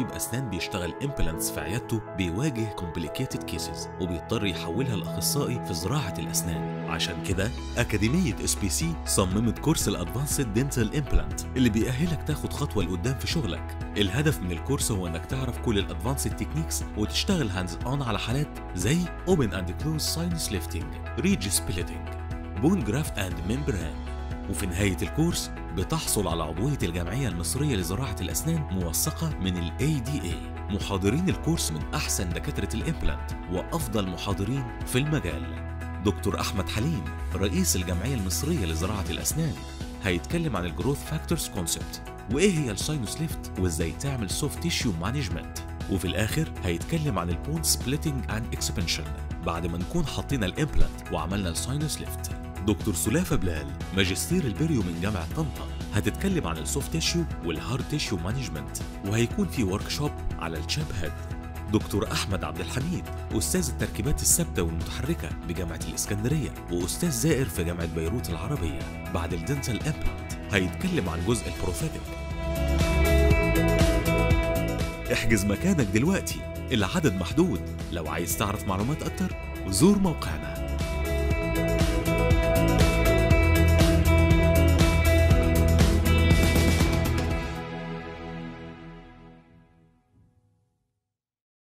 طبيب أسنان بيشتغل امبلانتس في عيادته بيواجه complicated كيسز وبيضطر يحولها لأخصائي في زراعة الأسنان عشان كده أكاديمية اس بي سي صممت كورس الأدفانسد دينتال امبلانت اللي بيأهلك تاخد خطوة لقدام في شغلك الهدف من الكورس هو انك تعرف كل الادفانسد تكنيكس وتشتغل هاندز اون على حالات زي اوبن اند كلوز ساينس ليفتنج ريج سبليتنج بون جرافت اند ممبران وفي نهاية الكورس بتحصل على عضوية الجمعية المصرية لزراعة الأسنان موثقة من ال ADA محاضرين الكورس من أحسن دكاترة الإمبلانت وأفضل محاضرين في المجال دكتور أحمد حليم رئيس الجمعية المصرية لزراعة الأسنان هيتكلم عن الجروث فاكتورز كونسبت وإيه هي الساينوس ليفت وإزاي تعمل سوفت تيشيو مانجمنت وفي الآخر هيتكلم عن البون سبليتنج اند اكسبنشن بعد ما نكون حطينا الامبلانت وعملنا الساينوس ليفت دكتور سلافة بلال ماجستير البريو من جامعة طنطا هتتكلم عن السوفت تيشيو والهارد تيشيو مانجمنت وهيكون في ورك شوب على الشاب هيد دكتور أحمد عبد الحميد أستاذ التركيبات الثابتة والمتحركة بجامعة الإسكندرية وأستاذ زائر في جامعة بيروت العربية بعد الدنتال امبلانت هيتكلم عن جزء البروفيتك احجز مكانك دلوقتي العدد محدود لو عايز تعرف معلومات أكتر زور موقعنا